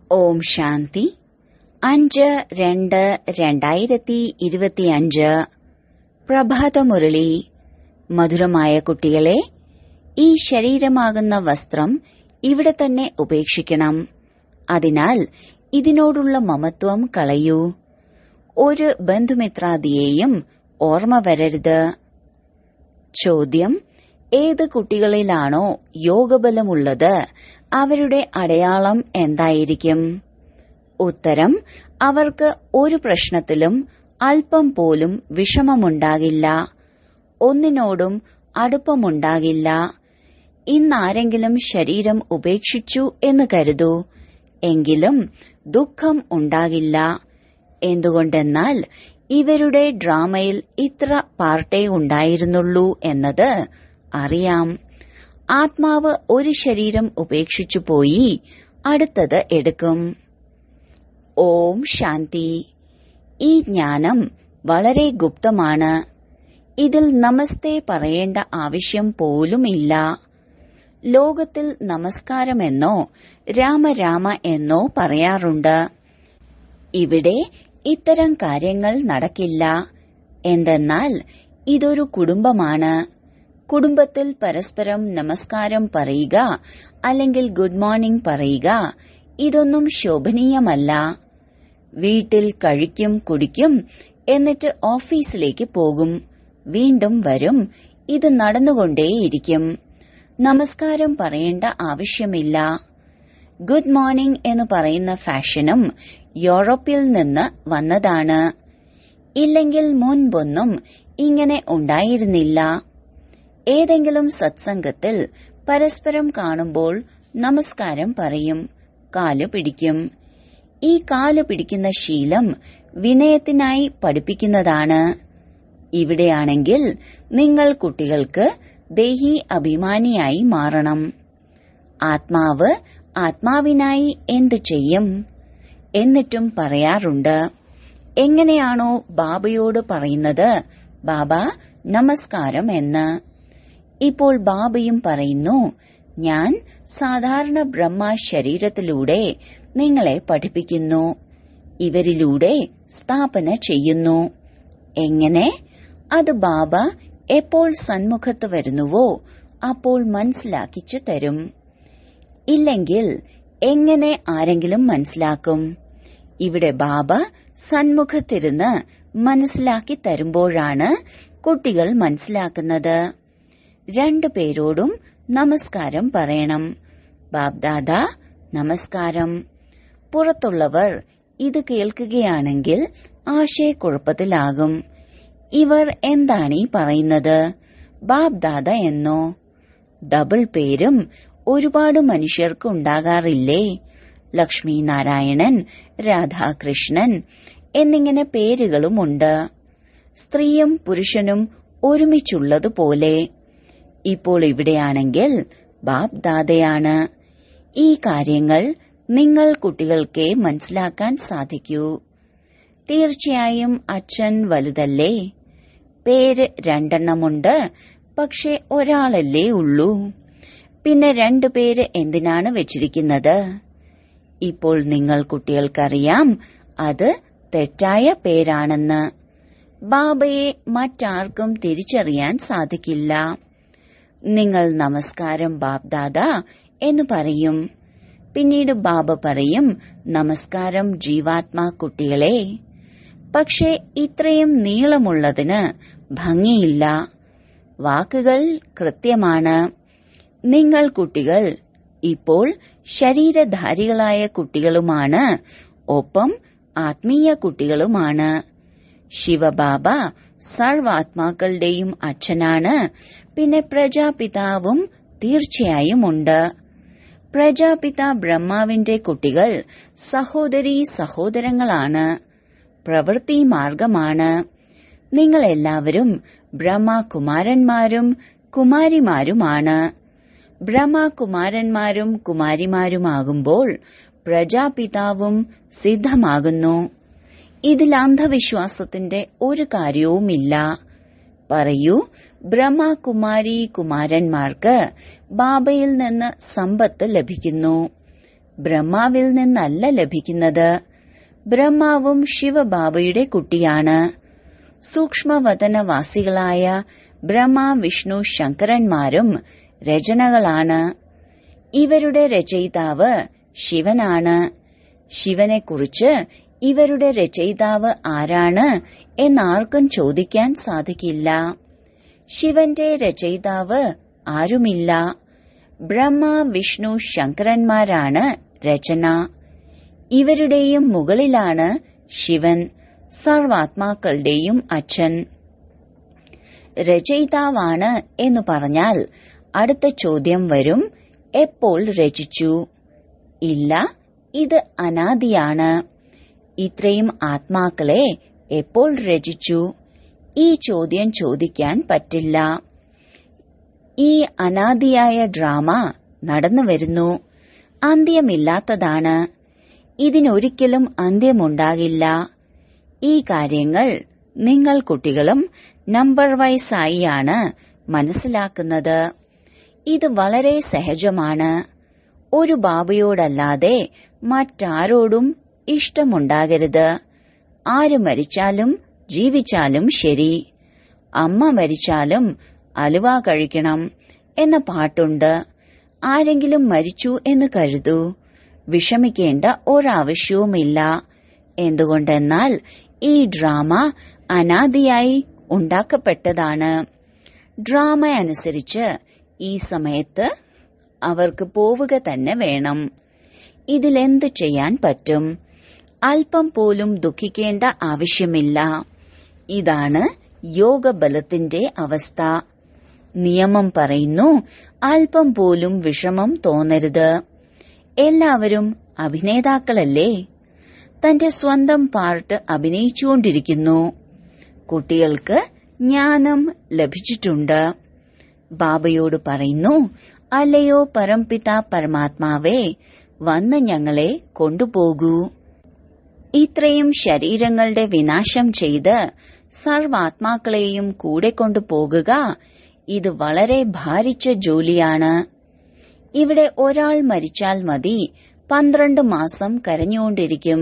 ഓം ശാന്തി അഞ്ച് രണ്ട് രണ്ടായിരത്തി ഇരുപത്തിയഞ്ച് പ്രഭാതമുരളി മധുരമായ കുട്ടികളെ ഈ ശരീരമാകുന്ന വസ്ത്രം ഇവിടെ തന്നെ ഉപേക്ഷിക്കണം അതിനാൽ ഇതിനോടുള്ള മമത്വം കളയൂ ഒരു ബന്ധുമിത്രാദിയെയും ഓർമ്മ വരരുത് ചോദ്യം ഏത് കുട്ടികളിലാണോ യോഗബലമുള്ളത് അവരുടെ അടയാളം എന്തായിരിക്കും ഉത്തരം അവർക്ക് ഒരു പ്രശ്നത്തിലും അല്പം പോലും വിഷമമുണ്ടാകില്ല ഒന്നിനോടും അടുപ്പമുണ്ടാകില്ല ഇന്നാരെങ്കിലും ശരീരം ഉപേക്ഷിച്ചു എന്ന് കരുതൂ എങ്കിലും ദുഃഖം ഉണ്ടാകില്ല എന്തുകൊണ്ടെന്നാൽ ഇവരുടെ ഡ്രാമയിൽ ഇത്ര പാർട്ടേ ഉണ്ടായിരുന്നുള്ളൂ എന്നത് അറിയാം ആത്മാവ് ഒരു ശരീരം ഉപേക്ഷിച്ചു പോയി അടുത്തത് എടുക്കും ഓം ശാന്തി ഈ ജ്ഞാനം വളരെ ഗുപ്തമാണ് ഇതിൽ നമസ്തേ പറയേണ്ട ആവശ്യം പോലുമില്ല ലോകത്തിൽ നമസ്കാരമെന്നോ രാമരാമ എന്നോ പറയാറുണ്ട് ഇവിടെ ഇത്തരം കാര്യങ്ങൾ നടക്കില്ല എന്തെന്നാൽ ഇതൊരു കുടുംബമാണ് കുടുംബത്തിൽ പരസ്പരം നമസ്കാരം പറയുക അല്ലെങ്കിൽ ഗുഡ് മോർണിംഗ് പറയുക ഇതൊന്നും ശോഭനീയമല്ല വീട്ടിൽ കഴിക്കും കുടിക്കും എന്നിട്ട് ഓഫീസിലേക്ക് പോകും വീണ്ടും വരും ഇത് നടന്നുകൊണ്ടേയിരിക്കും നമസ്കാരം പറയേണ്ട ആവശ്യമില്ല ഗുഡ് മോർണിംഗ് എന്ന് പറയുന്ന ഫാഷനും യൂറോപ്പിൽ നിന്ന് വന്നതാണ് ഇല്ലെങ്കിൽ മുൻപൊന്നും ഇങ്ങനെ ഉണ്ടായിരുന്നില്ല ഏതെങ്കിലും സത്സംഗത്തിൽ പരസ്പരം കാണുമ്പോൾ നമസ്കാരം പറയും കാല് പിടിക്കും ഈ കാല് പിടിക്കുന്ന ശീലം വിനയത്തിനായി പഠിപ്പിക്കുന്നതാണ് ഇവിടെയാണെങ്കിൽ നിങ്ങൾ കുട്ടികൾക്ക് ദേഹി അഭിമാനിയായി മാറണം ആത്മാവ് ആത്മാവിനായി എന്തു ചെയ്യും എന്നിട്ടും പറയാറുണ്ട് എങ്ങനെയാണോ ബാബയോട് പറയുന്നത് ബാബ നമസ്കാരം എന്ന് ഇപ്പോൾ ബാബയും പറയുന്നു ഞാൻ സാധാരണ ബ്രഹ്മ ശരീരത്തിലൂടെ നിങ്ങളെ പഠിപ്പിക്കുന്നു ഇവരിലൂടെ സ്ഥാപന ചെയ്യുന്നു എങ്ങനെ അത് ബാബ എപ്പോൾ സന്മുഖത്ത് വരുന്നുവോ അപ്പോൾ മനസ്സിലാക്കിച്ചു തരും ഇല്ലെങ്കിൽ എങ്ങനെ ആരെങ്കിലും മനസ്സിലാക്കും ഇവിടെ ബാബ സന്മുഖത്തിരുന്ന് മനസ്സിലാക്കി തരുമ്പോഴാണ് കുട്ടികൾ മനസ്സിലാക്കുന്നത് രണ്ടു പേരോടും നമസ്കാരം പറയണം ബാബ്ദാദ നമസ്കാരം പുറത്തുള്ളവർ ഇത് കേൾക്കുകയാണെങ്കിൽ ആശയക്കുഴപ്പത്തിലാകും ഇവർ എന്താണീ പറയുന്നത് ബാബ്ദാദ എന്നോ ഡബിൾ പേരും ഒരുപാട് മനുഷ്യർക്ക് ഉണ്ടാകാറില്ലേ ലക്ഷ്മി നാരായണൻ രാധാകൃഷ്ണൻ എന്നിങ്ങനെ പേരുകളുമുണ്ട് സ്ത്രീയും പുരുഷനും ഒരുമിച്ചുള്ളതുപോലെ ഇപ്പോൾ ഇവിടെയാണെങ്കിൽ ബാബ് ദാദയാണ് ഈ കാര്യങ്ങൾ നിങ്ങൾ കുട്ടികൾക്കേ മനസ്സിലാക്കാൻ സാധിക്കൂ തീർച്ചയായും അച്ഛൻ വലുതല്ലേ പേര് രണ്ടെണ്ണമുണ്ട് പക്ഷെ ഒരാളല്ലേ ഉള്ളൂ പിന്നെ രണ്ടു പേര് എന്തിനാണ് വെച്ചിരിക്കുന്നത് ഇപ്പോൾ നിങ്ങൾ കുട്ടികൾക്കറിയാം അത് തെറ്റായ പേരാണെന്ന് ബാബയെ മറ്റാർക്കും തിരിച്ചറിയാൻ സാധിക്കില്ല നിങ്ങൾ നമസ്കാരം ബാബ്ദാദ എന്ന് പറയും പിന്നീട് ബാബ പറയും നമസ്കാരം ജീവാത്മാ കുട്ടികളെ പക്ഷെ ഇത്രയും നീളമുള്ളതിന് ഭംഗിയില്ല വാക്കുകൾ കൃത്യമാണ് നിങ്ങൾ കുട്ടികൾ ഇപ്പോൾ ശരീരധാരികളായ കുട്ടികളുമാണ് ഒപ്പം ആത്മീയ കുട്ടികളുമാണ് ശിവബാബ സർവാത്മാക്കളുടെയും അച്ഛനാണ് പിന്നെ പ്രജാപിതാവും തീർച്ചയായും ഉണ്ട് പ്രജാപിത ബ്രഹ്മാവിന്റെ കുട്ടികൾ സഹോദരി സഹോദരങ്ങളാണ് പ്രവൃത്തി മാർഗമാണ് നിങ്ങൾ എല്ലാവരും ബ്രഹ്മകുമാരന്മാരും കുമാരിമാരുമാണ് ബ്രഹ്മകുമാരന്മാരും കുമാരിമാരുമാകുമ്പോൾ പ്രജാപിതാവും സിദ്ധമാകുന്നു ഇതിൽ അന്ധവിശ്വാസത്തിന്റെ ഒരു കാര്യവുമില്ല പറയൂ ബ്രഹ്മകുമാരി കുമാരന്മാർക്ക് ബാബയിൽ നിന്ന് സമ്പത്ത് ലഭിക്കുന്നു ബ്രഹ്മാവിൽ നിന്നല്ല ലഭിക്കുന്നത് ബ്രഹ്മാവും ശിവബാബയുടെ കുട്ടിയാണ് സൂക്ഷ്മവതനവാസികളായ ബ്രഹ്മ വിഷ്ണു ശങ്കരന്മാരും രചനകളാണ് ഇവരുടെ രചയിതാവ് ശിവനാണ് ശിവനെക്കുറിച്ച് ഇവരുടെ രചയിതാവ് ആരാണ് എന്നാർക്കും ചോദിക്കാൻ സാധിക്കില്ല ശിവന്റെ രചയിതാവ് ആരുമില്ല ബ്രഹ്മ വിഷ്ണു ശങ്കരന്മാരാണ് രചന ഇവരുടെയും മുകളിലാണ് ശിവൻ സർവാത്മാക്കളുടെയും അച്ഛൻ രചയിതാവാണ് എന്ന് പറഞ്ഞാൽ അടുത്ത ചോദ്യം വരും എപ്പോൾ രചിച്ചു ഇല്ല ഇത് അനാദിയാണ് ഇത്രയും ആത്മാക്കളെ എപ്പോൾ രചിച്ചു ഈ ചോദ്യം ചോദിക്കാൻ പറ്റില്ല ഈ അനാദിയായ ഡ്രാമ നടന്നു വരുന്നു അന്ത്യമില്ലാത്തതാണ് ഇതിനൊരിക്കലും അന്ത്യമുണ്ടാകില്ല ഈ കാര്യങ്ങൾ നിങ്ങൾ കുട്ടികളും നമ്പർ വൈസായിയാണ് മനസ്സിലാക്കുന്നത് ഇത് വളരെ സഹജമാണ് ഒരു ബാബയോടല്ലാതെ മറ്റാരോടും ഇഷ്ടമുണ്ടാകരുത് ആര് മരിച്ചാലും ജീവിച്ചാലും ശരി അമ്മ മരിച്ചാലും അലുവ കഴിക്കണം എന്ന പാട്ടുണ്ട് ആരെങ്കിലും മരിച്ചു എന്ന് കരുതൂ വിഷമിക്കേണ്ട ഒരാവശ്യവുമില്ല എന്തുകൊണ്ടെന്നാൽ ഈ ഡ്രാമ അനാദിയായി ഉണ്ടാക്കപ്പെട്ടതാണ് ഡ്രാമ അനുസരിച്ച് ഈ സമയത്ത് അവർക്ക് പോവുക തന്നെ വേണം ഇതിലെന്ത് ചെയ്യാൻ പറ്റും അല്പം പോലും ദുഃഖിക്കേണ്ട ആവശ്യമില്ല ഇതാണ് യോഗബലത്തിന്റെ അവസ്ഥ നിയമം പറയുന്നു അല്പം പോലും വിഷമം തോന്നരുത് എല്ലാവരും അഭിനേതാക്കളല്ലേ തന്റെ സ്വന്തം പാർട്ട് അഭിനയിച്ചുകൊണ്ടിരിക്കുന്നു കുട്ടികൾക്ക് ജ്ഞാനം ലഭിച്ചിട്ടുണ്ട് ബാബയോട് പറയുന്നു അല്ലയോ പരംപിത പരമാത്മാവേ വന്ന് ഞങ്ങളെ കൊണ്ടുപോകൂ ഇത്രയും ശരീരങ്ങളുടെ വിനാശം ചെയ്ത് സർവാത്മാക്കളെയും കൂടെ കൊണ്ടുപോകുക ഇത് വളരെ ഭാരിച്ച ജോലിയാണ് ഇവിടെ ഒരാൾ മരിച്ചാൽ മതി പന്ത്രണ്ട് മാസം കരഞ്ഞുകൊണ്ടിരിക്കും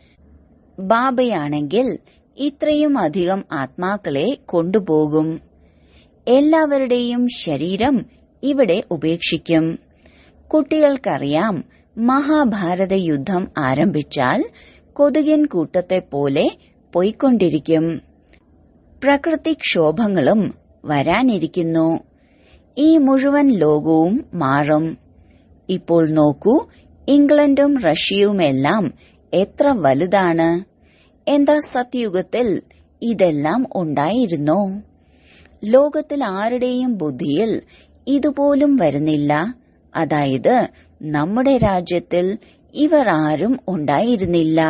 ബാബയാണെങ്കിൽ ഇത്രയും അധികം ആത്മാക്കളെ കൊണ്ടുപോകും എല്ലാവരുടെയും ശരീരം ഇവിടെ ഉപേക്ഷിക്കും കുട്ടികൾക്കറിയാം മഹാഭാരത യുദ്ധം ആരംഭിച്ചാൽ കൊതുകൻ കൂട്ടത്തെ പോലെ പൊയ്ക്കൊണ്ടിരിക്കും പ്രകൃതിക്ഷോഭങ്ങളും വരാനിരിക്കുന്നു ഈ മുഴുവൻ ലോകവും മാറും ഇപ്പോൾ നോക്കൂ ഇംഗ്ലണ്ടും റഷ്യയുമെല്ലാം എത്ര വലുതാണ് എന്താ സത്യുഗത്തിൽ ഇതെല്ലാം ഉണ്ടായിരുന്നോ ലോകത്തിൽ ആരുടെയും ബുദ്ധിയിൽ ഇതുപോലും വരുന്നില്ല അതായത് നമ്മുടെ രാജ്യത്തിൽ ഇവർ ആരും ഉണ്ടായിരുന്നില്ല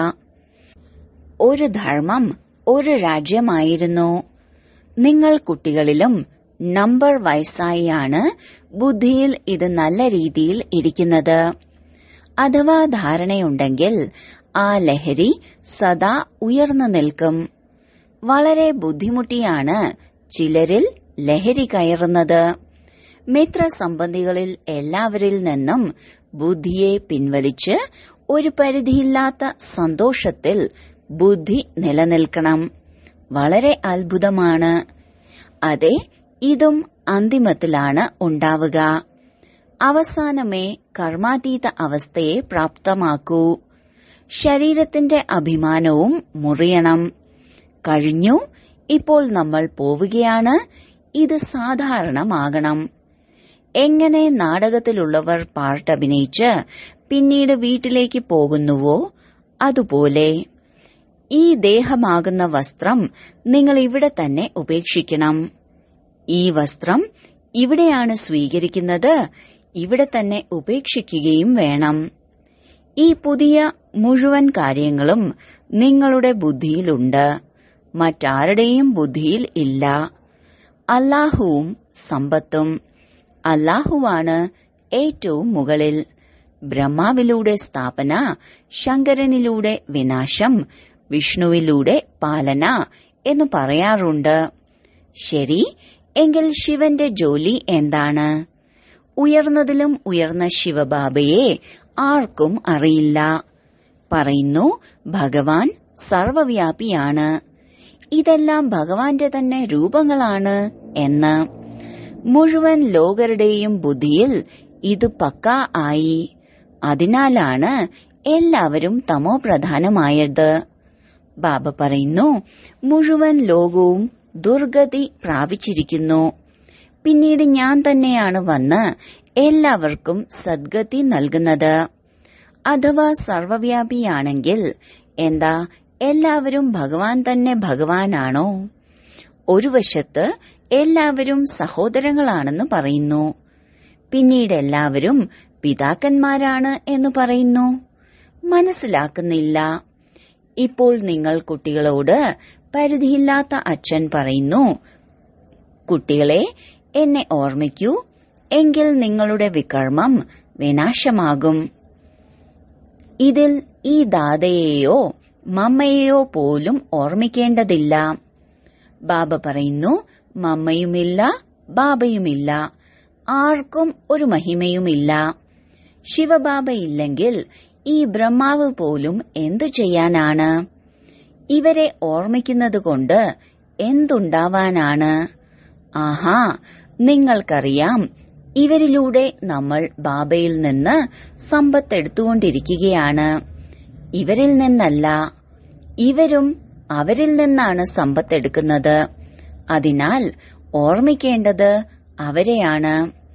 ഒരു ധർമ്മം ഒരു രാജ്യമായിരുന്നു നിങ്ങൾ കുട്ടികളിലും നമ്പർ വയസ്സായാണ് ബുദ്ധിയിൽ ഇത് നല്ല രീതിയിൽ ഇരിക്കുന്നത് അഥവാ ധാരണയുണ്ടെങ്കിൽ ആ ലഹരി സദാ ഉയർന്നു നിൽക്കും വളരെ ബുദ്ധിമുട്ടിയാണ് ചിലരിൽ ലഹരി കയറുന്നത് മിത്രസംബന്ധികളിൽ എല്ലാവരിൽ നിന്നും ബുദ്ധിയെ പിൻവലിച്ച് ഒരു പരിധിയില്ലാത്ത സന്തോഷത്തിൽ ബുദ്ധി നിലനിൽക്കണം വളരെ അത്ഭുതമാണ് അതെ ഇതും അന്തിമത്തിലാണ് ഉണ്ടാവുക അവസാനമേ കർമാതീത അവസ്ഥയെ പ്രാപ്തമാക്കൂ ശരീരത്തിന്റെ അഭിമാനവും മുറിയണം കഴിഞ്ഞു ഇപ്പോൾ നമ്മൾ പോവുകയാണ് ഇത് സാധാരണമാകണം എങ്ങനെ നാടകത്തിലുള്ളവർ പാർട്ട് അഭിനയിച്ച് പിന്നീട് വീട്ടിലേക്ക് പോകുന്നുവോ അതുപോലെ ഈ ദേഹമാകുന്ന വസ്ത്രം നിങ്ങൾ ഇവിടെ തന്നെ ഉപേക്ഷിക്കണം ഈ വസ്ത്രം ഇവിടെയാണ് സ്വീകരിക്കുന്നത് ഇവിടെ തന്നെ ഉപേക്ഷിക്കുകയും വേണം ഈ പുതിയ മുഴുവൻ കാര്യങ്ങളും നിങ്ങളുടെ ബുദ്ധിയിലുണ്ട് മറ്റാരുടെയും ബുദ്ധിയിൽ ഇല്ല അല്ലാഹുവും സമ്പത്തും അല്ലാഹുവാണ് ഏറ്റവും മുകളിൽ ബ്രഹ്മാവിലൂടെ സ്ഥാപന ശങ്കരനിലൂടെ വിനാശം വിഷ്ണുവിലൂടെ പാലന എന്ന് പറയാറുണ്ട് ശരി എങ്കിൽ ശിവന്റെ ജോലി എന്താണ് ഉയർന്നതിലും ഉയർന്ന ശിവബാബയെ ആർക്കും അറിയില്ല പറയുന്നു ഭഗവാൻ സർവവ്യാപിയാണ് ഇതെല്ലാം ഭഗവാന്റെ തന്നെ രൂപങ്ങളാണ് എന്ന് മുഴുവൻ ലോകരുടെയും ബുദ്ധിയിൽ ഇത് പക്ക ആയി അതിനാലാണ് എല്ലാവരും തമോ പ്രധാനമായത് ബാബ പറയുന്നു മുഴുവൻ ലോകവും ദുർഗതി പ്രാപിച്ചിരിക്കുന്നു പിന്നീട് ഞാൻ തന്നെയാണ് വന്ന് എല്ലാവർക്കും സദ്ഗതി നൽകുന്നത് അഥവാ സർവവ്യാപിയാണെങ്കിൽ എന്താ എല്ലാവരും ഭഗവാൻ തന്നെ ഭഗവാനാണോ ഒരു വശത്ത് എല്ലാവരും സഹോദരങ്ങളാണെന്ന് പറയുന്നു പിന്നീട് എല്ലാവരും പിതാക്കന്മാരാണ് എന്ന് പറയുന്നു മനസ്സിലാക്കുന്നില്ല ഇപ്പോൾ നിങ്ങൾ കുട്ടികളോട് പരിധിയില്ലാത്ത അച്ഛൻ പറയുന്നു കുട്ടികളെ എന്നെ ഓർമ്മിക്കൂ എങ്കിൽ നിങ്ങളുടെ വികർമ്മം വിനാശമാകും ഇതിൽ ഈ ദാതയെയോ മമ്മയെയോ പോലും ഓർമ്മിക്കേണ്ടതില്ല ബാബ പറയുന്നു മമ്മയുമില്ല ബാബയുമില്ല ആർക്കും ഒരു മഹിമയുമില്ല ശിവബാബ ഇല്ലെങ്കിൽ ഈ ബ്രഹ്മാവ് പോലും എന്തു ചെയ്യാനാണ് ഇവരെ ഓർമ്മിക്കുന്നത് കൊണ്ട് എന്തുണ്ടാവാനാണ് ആഹാ നിങ്ങൾക്കറിയാം ഇവരിലൂടെ നമ്മൾ ബാബയിൽ നിന്ന് സമ്പത്തെടുത്തുകൊണ്ടിരിക്കുകയാണ് ഇവരിൽ നിന്നല്ല ഇവരും അവരിൽ നിന്നാണ് സമ്പത്തെടുക്കുന്നത് അതിനാൽ ഓർമ്മിക്കേണ്ടത് അവരെയാണ്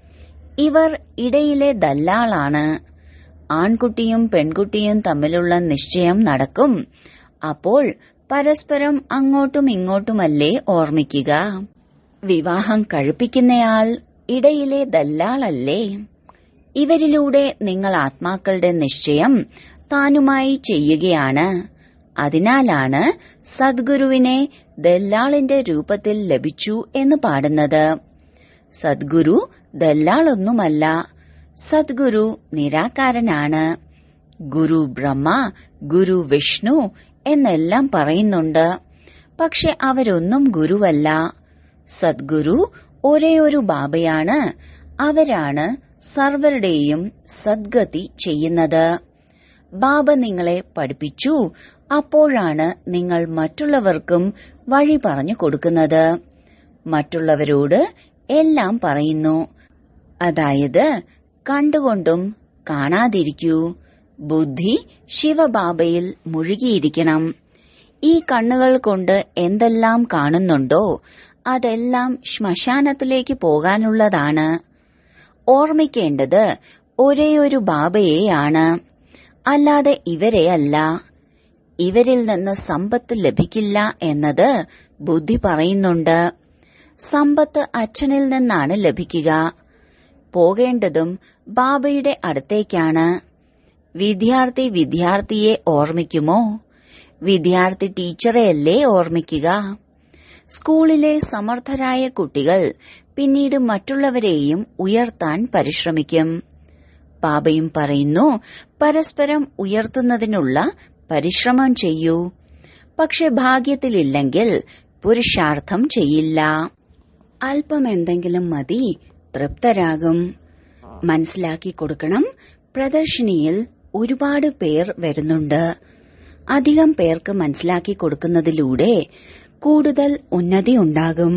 ഇവർ ഇടയിലെ ദല്ലാളാണ് ആൺകുട്ടിയും പെൺകുട്ടിയും തമ്മിലുള്ള നിശ്ചയം നടക്കും അപ്പോൾ പരസ്പരം അങ്ങോട്ടും ഇങ്ങോട്ടുമല്ലേ ഓർമ്മിക്കുക വിവാഹം കഴിപ്പിക്കുന്നയാൾ ഇടയിലെ ദല്ലാളല്ലേ ഇവരിലൂടെ നിങ്ങൾ ആത്മാക്കളുടെ നിശ്ചയം താനുമായി ചെയ്യുകയാണ് അതിനാലാണ് സദ്ഗുരുവിനെ ദല്ലാളിന്റെ രൂപത്തിൽ ലഭിച്ചു എന്ന് പാടുന്നത് സദ്ഗുരു ദല്ലാളൊന്നുമല്ല സദ്ഗുരു നിരാകാരനാണ് ഗുരു ബ്രഹ്മ ഗുരു വിഷ്ണു എന്നെല്ലാം പറയുന്നുണ്ട് പക്ഷെ അവരൊന്നും ഗുരുവല്ല സദ്ഗുരു ഒരേ ഒരു ബാബയാണ് അവരാണ് സർവരുടെയും സദ്ഗതി ചെയ്യുന്നത് ബാബ നിങ്ങളെ പഠിപ്പിച്ചു അപ്പോഴാണ് നിങ്ങൾ മറ്റുള്ളവർക്കും വഴി പറഞ്ഞു കൊടുക്കുന്നത് മറ്റുള്ളവരോട് എല്ലാം പറയുന്നു അതായത് കണ്ടുകൊണ്ടും കാണാതിരിക്കൂ ബുദ്ധി ശിവബാബയിൽ മുഴുകിയിരിക്കണം ഈ കണ്ണുകൾ കൊണ്ട് എന്തെല്ലാം കാണുന്നുണ്ടോ അതെല്ലാം ശ്മശാനത്തിലേക്ക് പോകാനുള്ളതാണ് ഓർമ്മിക്കേണ്ടത് ഒരേയൊരു ബാബയെയാണ് അല്ലാതെ ഇവരെയല്ല ഇവരിൽ നിന്ന് സമ്പത്ത് ലഭിക്കില്ല എന്നത് ബുദ്ധി പറയുന്നുണ്ട് സമ്പത്ത് അച്ഛനിൽ നിന്നാണ് ലഭിക്കുക പോകേണ്ടതും ബാബയുടെ അടുത്തേക്കാണ് വിദ്യാർത്ഥി വിദ്യാർത്ഥിയെ ഓർമ്മിക്കുമോ വിദ്യാർത്ഥി ടീച്ചറെയല്ലേ ഓർമ്മിക്കുക സ്കൂളിലെ സമർത്ഥരായ കുട്ടികൾ പിന്നീട് മറ്റുള്ളവരെയും ഉയർത്താൻ പരിശ്രമിക്കും ബാബയും പറയുന്നു പരസ്പരം ഉയർത്തുന്നതിനുള്ള പരിശ്രമം ചെയ്യൂ പക്ഷെ ഭാഗ്യത്തിലില്ലെങ്കിൽ പുരുഷാർത്ഥം ചെയ്യില്ല അല്പം എന്തെങ്കിലും മതി തൃപ്തരാകും മനസ്സിലാക്കി കൊടുക്കണം പ്രദർശിനിയിൽ ഒരുപാട് പേർ വരുന്നുണ്ട് അധികം പേർക്ക് മനസ്സിലാക്കി കൊടുക്കുന്നതിലൂടെ കൂടുതൽ ഉന്നതി ഉണ്ടാകും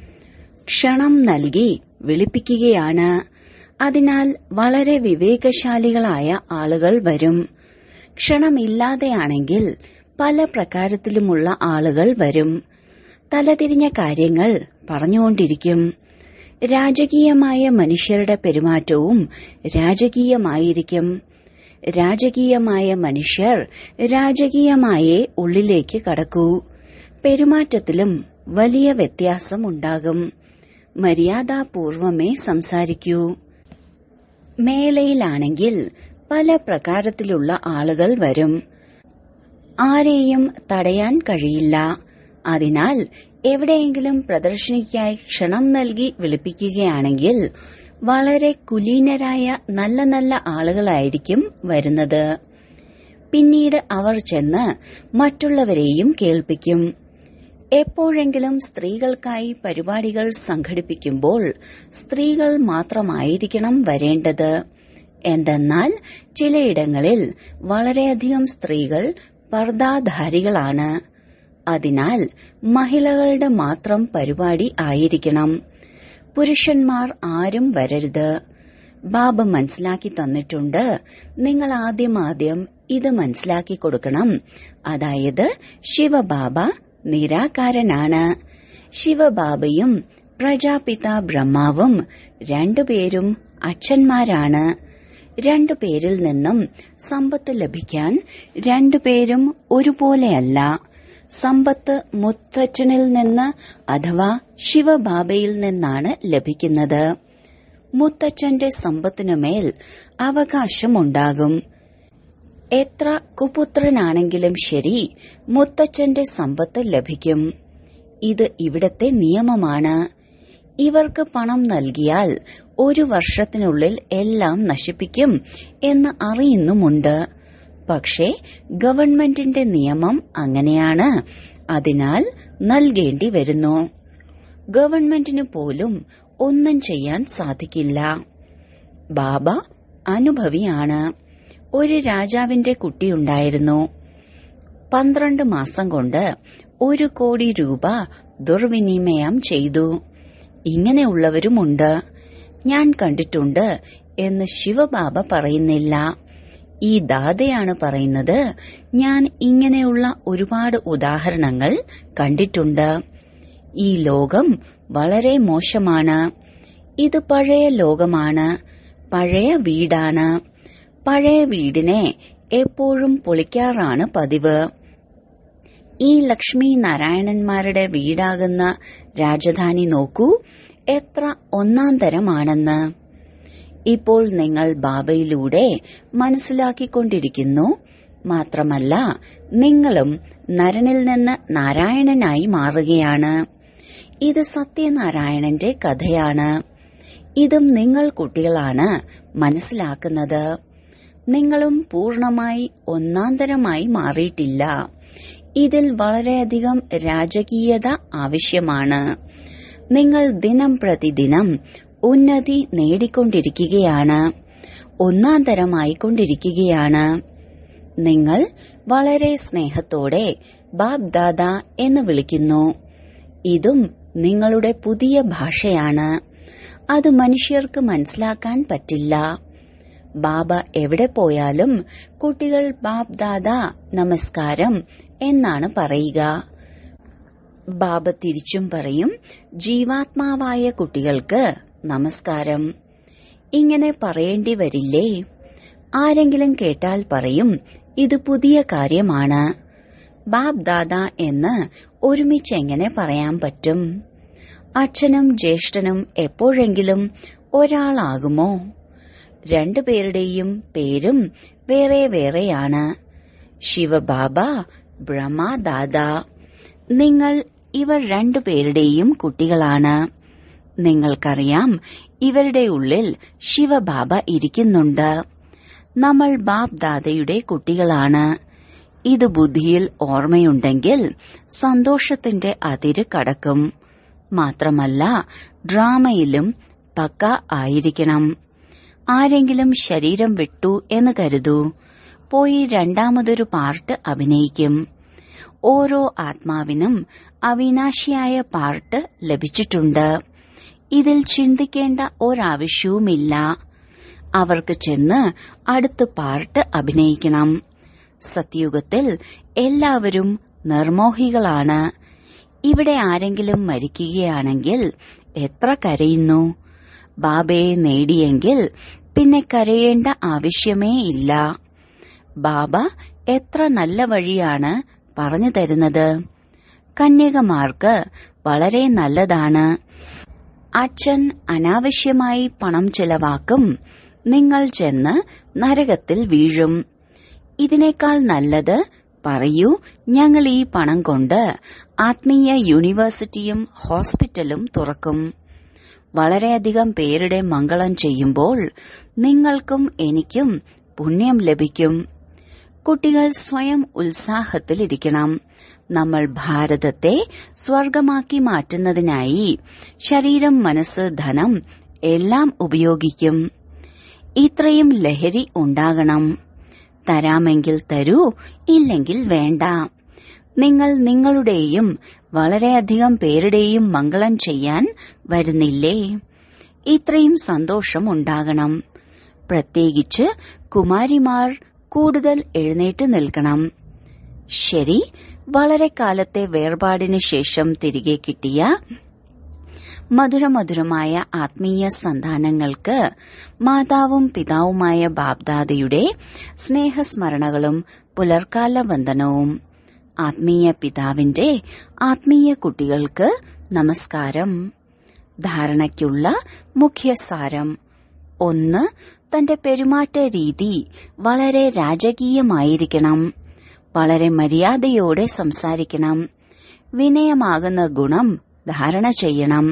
ക്ഷണം നൽകി വിളിപ്പിക്കുകയാണ് അതിനാൽ വളരെ വിവേകശാലികളായ ആളുകൾ വരും ക്ഷണമില്ലാതെയാണെങ്കിൽ പല പ്രകാരത്തിലുമുള്ള ആളുകൾ വരും തലതിരിഞ്ഞ കാര്യങ്ങൾ പറഞ്ഞുകൊണ്ടിരിക്കും രാജകീയമായ മനുഷ്യരുടെ പെരുമാറ്റവും രാജകീയമായിരിക്കും രാജകീയമായ മനുഷ്യർ രാജകീയമായേ ഉള്ളിലേക്ക് കടക്കൂ പെരുമാറ്റത്തിലും വലിയ വ്യത്യാസമുണ്ടാകും മര്യാദാപൂർവമേ സംസാരിക്കൂ മേളയിലാണെങ്കിൽ പല പ്രകാരത്തിലുള്ള ആളുകൾ വരും ആരെയും തടയാൻ കഴിയില്ല അതിനാൽ എവിടെയെങ്കിലും പ്രദർശനിക്കായി ക്ഷണം നൽകി വിളിപ്പിക്കുകയാണെങ്കിൽ വളരെ കുലീനരായ നല്ല നല്ല ആളുകളായിരിക്കും വരുന്നത് പിന്നീട് അവർ ചെന്ന് മറ്റുള്ളവരെയും കേൾപ്പിക്കും എപ്പോഴെങ്കിലും സ്ത്രീകൾക്കായി പരിപാടികൾ സംഘടിപ്പിക്കുമ്പോൾ സ്ത്രീകൾ മാത്രമായിരിക്കണം വരേണ്ടത് എന്തെന്നാൽ ചിലയിടങ്ങളിൽ വളരെയധികം സ്ത്രീകൾ പർദ്ദാധാരികളാണ് അതിനാൽ മഹിളകളുടെ മാത്രം പരിപാടി ആയിരിക്കണം പുരുഷന്മാർ ആരും വരരുത് ബാബ മനസ്സിലാക്കി തന്നിട്ടുണ്ട് നിങ്ങൾ ആദ്യം ആദ്യം ഇത് മനസ്സിലാക്കി കൊടുക്കണം അതായത് ശിവബാബ നിരാകാരനാണ് ശിവബാബയും പ്രജാപിത ബ്രഹ്മാവും രണ്ടുപേരും അച്ഛന്മാരാണ് രണ്ടു പേരിൽ നിന്നും സമ്പത്ത് ലഭിക്കാൻ രണ്ടുപേരും ഒരുപോലെയല്ല സമ്പത്ത് മുത്തച്ഛനിൽ നിന്ന് അഥവാ ശിവബാബയിൽ നിന്നാണ് ലഭിക്കുന്നത് മുത്തച്ഛന്റെ സമ്പത്തിനുമേൽ അവകാശമുണ്ടാകും എത്ര കുപുത്രനാണെങ്കിലും ശരി മുത്തച്ഛന്റെ സമ്പത്ത് ലഭിക്കും ഇത് ഇവിടത്തെ നിയമമാണ് ഇവർക്ക് പണം നൽകിയാൽ ഒരു വർഷത്തിനുള്ളിൽ എല്ലാം നശിപ്പിക്കും എന്ന് അറിയുന്നുമുണ്ട് പക്ഷേ ഗവൺമെന്റിന്റെ നിയമം അങ്ങനെയാണ് അതിനാൽ നൽകേണ്ടി വരുന്നു ഗവൺമെന്റിന് പോലും ഒന്നും ചെയ്യാൻ സാധിക്കില്ല ബാബ അനുഭവിയാണ് ഒരു രാജാവിന്റെ കുട്ടിയുണ്ടായിരുന്നു പന്ത്രണ്ട് മാസം കൊണ്ട് ഒരു കോടി രൂപ ദുർവിനിമയം ചെയ്തു ഇങ്ങനെയുള്ളവരുമുണ്ട് ഞാൻ കണ്ടിട്ടുണ്ട് എന്ന് ശിവബാബ പറയുന്നില്ല ഈ ദാതയാണ് പറയുന്നത് ഞാൻ ഇങ്ങനെയുള്ള ഒരുപാട് ഉദാഹരണങ്ങൾ കണ്ടിട്ടുണ്ട് ഈ ലോകം വളരെ മോശമാണ് ഇത് പഴയ ലോകമാണ് പഴയ വീടാണ് പഴയ വീടിനെ എപ്പോഴും പൊളിക്കാറാണ് പതിവ് ഈ ലക്ഷ്മി നാരായണന്മാരുടെ വീടാകുന്ന രാജധാനി നോക്കൂ എത്ര ഒന്നാം തരമാണെന്ന് ഇപ്പോൾ നിങ്ങൾ ബാബയിലൂടെ മനസ്സിലാക്കിക്കൊണ്ടിരിക്കുന്നു മാത്രമല്ല നിങ്ങളും നരനിൽ നിന്ന് നാരായണനായി മാറുകയാണ് ഇത് സത്യനാരായണന്റെ കഥയാണ് ഇതും നിങ്ങൾ കുട്ടികളാണ് മനസ്സിലാക്കുന്നത് നിങ്ങളും പൂർണമായി ഒന്നാന്തരമായി മാറിയിട്ടില്ല ഇതിൽ വളരെയധികം രാജകീയത ആവശ്യമാണ് നിങ്ങൾ ദിനം പ്രതിദിനം ഉന്നതി നേടിക്കൊണ്ടിരിക്കുകയാണ് ഒന്നാന്തരമായിക്കൊണ്ടിരിക്കുകയാണ് നിങ്ങൾ വളരെ സ്നേഹത്തോടെ ബാബ് ദാദ എന്ന് വിളിക്കുന്നു ഇതും നിങ്ങളുടെ പുതിയ ഭാഷയാണ് അത് മനുഷ്യർക്ക് മനസ്സിലാക്കാൻ പറ്റില്ല ബാബ എവിടെ പോയാലും കുട്ടികൾ ബാബ് ദാദ നമസ്കാരം എന്നാണ് പറയുക ബാബ തിരിച്ചും പറയും ജീവാത്മാവായ കുട്ടികൾക്ക് നമസ്കാരം ഇങ്ങനെ പറയേണ്ടി വരില്ലേ ആരെങ്കിലും കേട്ടാൽ പറയും ഇത് പുതിയ കാര്യമാണ് ബാബ് ദാദ എന്ന് ഒരുമിച്ച് എങ്ങനെ പറയാൻ പറ്റും അച്ഛനും ജ്യേഷ്ഠനും എപ്പോഴെങ്കിലും ഒരാളാകുമോ രണ്ടുപേരുടെയും പേരും വേറെ വേറെയാണ് ശിവബാബ ബ്രഹ്മദാദ നിങ്ങൾ ഇവർ രണ്ടുപേരുടെയും കുട്ടികളാണ് നിങ്ങൾക്കറിയാം ഇവരുടെ ഉള്ളിൽ ശിവബാബ ഇരിക്കുന്നുണ്ട് നമ്മൾ ബാബ് ദാദയുടെ കുട്ടികളാണ് ഇത് ബുദ്ധിയിൽ ഓർമ്മയുണ്ടെങ്കിൽ സന്തോഷത്തിന്റെ അതിര് കടക്കും മാത്രമല്ല ഡ്രാമയിലും പക്ക ആയിരിക്കണം ആരെങ്കിലും ശരീരം വിട്ടു എന്ന് കരുതൂ പോയി രണ്ടാമതൊരു പാർട്ട് അഭിനയിക്കും ഓരോ ആത്മാവിനും അവിനാശിയായ പാർട്ട് ലഭിച്ചിട്ടുണ്ട് ഇതിൽ ചിന്തിക്കേണ്ട ഒരാവശ്യവുമില്ല അവർക്ക് ചെന്ന് അടുത്ത പാർട്ട് അഭിനയിക്കണം സത്യുഗത്തിൽ എല്ലാവരും നിർമോഹികളാണ് ഇവിടെ ആരെങ്കിലും മരിക്കുകയാണെങ്കിൽ എത്ര കരയുന്നു ബാബയെ നേടിയെങ്കിൽ പിന്നെ കരയേണ്ട ആവശ്യമേ ഇല്ല ബാബ എത്ര നല്ല വഴിയാണ് പറഞ്ഞു തരുന്നത് കന്യകമാർക്ക് വളരെ നല്ലതാണ് അച്ഛൻ അനാവശ്യമായി പണം ചെലവാക്കും നിങ്ങൾ ചെന്ന് നരകത്തിൽ വീഴും ഇതിനേക്കാൾ നല്ലത് പറയൂ ഞങ്ങൾ ഈ പണം കൊണ്ട് ആത്മീയ യൂണിവേഴ്സിറ്റിയും ഹോസ്പിറ്റലും തുറക്കും വളരെയധികം പേരുടെ മംഗളം ചെയ്യുമ്പോൾ നിങ്ങൾക്കും എനിക്കും പുണ്യം ലഭിക്കും കുട്ടികൾ സ്വയം ഉത്സാഹത്തിലിരിക്കണം നമ്മൾ ഭാരതത്തെ സ്വർഗമാക്കി മാറ്റുന്നതിനായി ശരീരം മനസ്സ് ധനം എല്ലാം ഉപയോഗിക്കും ഇത്രയും ലഹരി ഉണ്ടാകണം തരാമെങ്കിൽ തരൂ ഇല്ലെങ്കിൽ വേണ്ട നിങ്ങൾ നിങ്ങളുടെയും വളരെയധികം പേരുടെയും മംഗളം ചെയ്യാൻ വരുന്നില്ലേ ഇത്രയും സന്തോഷം ഉണ്ടാകണം പ്രത്യേകിച്ച് കുമാരിമാർ കൂടുതൽ എഴുന്നേറ്റ് നിൽക്കണം ശരി വളരെ കാലത്തെ വേർപാടിന് ശേഷം തിരികെ കിട്ടിയ മധുരമധുരമായ ആത്മീയ സന്താനങ്ങൾക്ക് മാതാവും പിതാവുമായ ബാബ്ദാദയുടെ സ്നേഹസ്മരണകളും പുലർക്കാല വന്ദനവും ആത്മീയ പിതാവിന്റെ ആത്മീയ കുട്ടികൾക്ക് നമസ്കാരം ധാരണയ്ക്കുള്ള മുഖ്യസാരം ഒന്ന് തന്റെ പെരുമാറ്റ രീതി വളരെ രാജകീയമായിരിക്കണം വളരെ മര്യാദയോടെ സംസാരിക്കണം വിനയമാകുന്ന ഗുണം ധാരണ ചെയ്യണം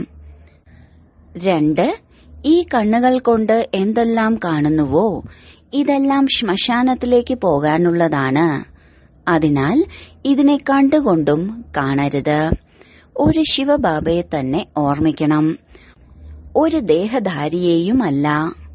രണ്ട് ഈ കണ്ണുകൾ കൊണ്ട് എന്തെല്ലാം കാണുന്നുവോ ഇതെല്ലാം ശ്മശാനത്തിലേക്ക് പോകാനുള്ളതാണ് അതിനാൽ ഇതിനെ കണ്ടുകൊണ്ടും കാണരുത് ഒരു ശിവബാബയെ തന്നെ ഓർമ്മിക്കണം ഒരു ദേഹധാരിയെയുമല്ല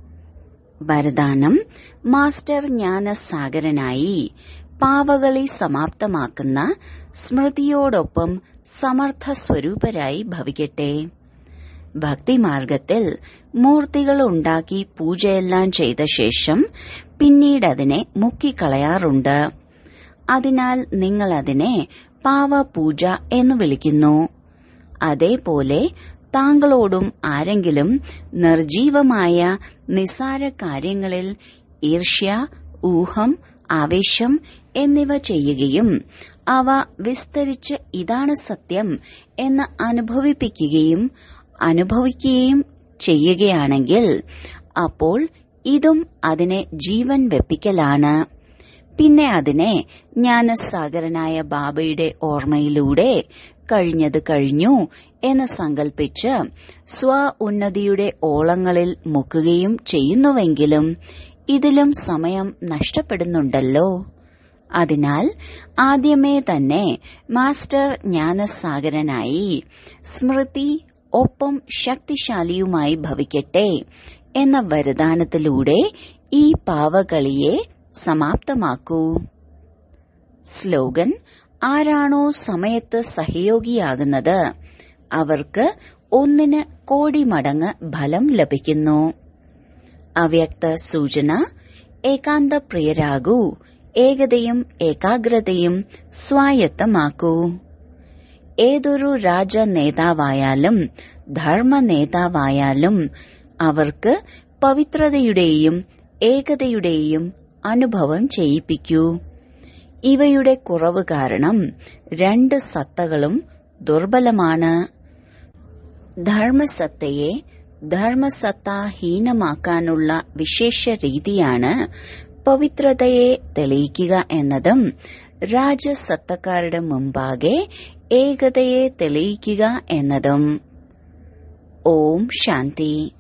വരദാനം മാസ്റ്റർ ജ്ഞാനസാഗരനായി പാവകളി സമാപ്തമാക്കുന്ന സ്മൃതിയോടൊപ്പം സമർത്ഥ സ്വരൂപരായി ഭവിക്കട്ടെ ഭക്തിമാർഗത്തിൽ മൂർത്തികൾ ഉണ്ടാക്കി പൂജയെല്ലാം ചെയ്ത ശേഷം പിന്നീട് അതിനെ മുക്കിക്കളയാറുണ്ട് അതിനാൽ നിങ്ങൾ അതിനെ പാവപൂജ എന്ന് വിളിക്കുന്നു അതേപോലെ താങ്കളോടും ആരെങ്കിലും നിർജീവമായ നിസാര കാര്യങ്ങളിൽ ഈർഷ്യ ഊഹം ആവേശം എന്നിവ ചെയ്യുകയും അവ വിസ്തരിച്ച് ഇതാണ് സത്യം എന്ന് അനുഭവിപ്പിക്കുകയും അനുഭവിക്കുകയും ചെയ്യുകയാണെങ്കിൽ അപ്പോൾ ഇതും അതിനെ ജീവൻ വെപ്പിക്കലാണ് പിന്നെ അതിനെ ജ്ഞാനസാഗരനായ ബാബയുടെ ഓർമ്മയിലൂടെ കഴിഞ്ഞത് കഴിഞ്ഞു എന്ന് സങ്കൽപ്പിച്ച് സ്വ ഉന്നതിയുടെ ഓളങ്ങളിൽ മുക്കുകയും ചെയ്യുന്നുവെങ്കിലും ഇതിലും സമയം നഷ്ടപ്പെടുന്നുണ്ടല്ലോ അതിനാൽ ആദ്യമേ തന്നെ മാസ്റ്റർ ജ്ഞാനസാഗരനായി സ്മൃതി ഒപ്പം ശക്തിശാലിയുമായി ഭവിക്കട്ടെ എന്ന വരദാനത്തിലൂടെ ഈ പാവകളിയെ സമാപ്തമാക്കൂ സ്ലോഗൻ ആരാണോ സമയത്ത് സഹയോഗിയാകുന്നത് അവർക്ക് ഒന്നിന് കോടി മടങ്ങ് ഫലം ലഭിക്കുന്നു അവ്യക്ത സൂചന ഏകാന്തപ്രിയരാകൂ ഏകതയും ഏകാഗ്രതയും സ്വായത്തമാക്കൂ ഏതൊരു രാജ നേതാവായാലും ധർമ്മ നേതാവായാലും അവർക്ക് പവിത്രതയുടെയും ഏകതയുടെയും അനുഭവം ചെയ്യിപ്പിക്കൂ ഇവയുടെ കുറവ് കാരണം രണ്ട് സത്തകളും ദുർബലമാണ് ധർമ്മസത്തയെ ധർമ്മസത്താഹീനമാക്കാനുള്ള വിശേഷ രീതിയാണ് പവിത്രതയെ തെളിയിക്കുക എന്നതും രാജസത്തക്കാരുടെ മുമ്പാകെ ഏകതയെ തെളിയിക്കുക എന്നതും ഓം ശാന്തി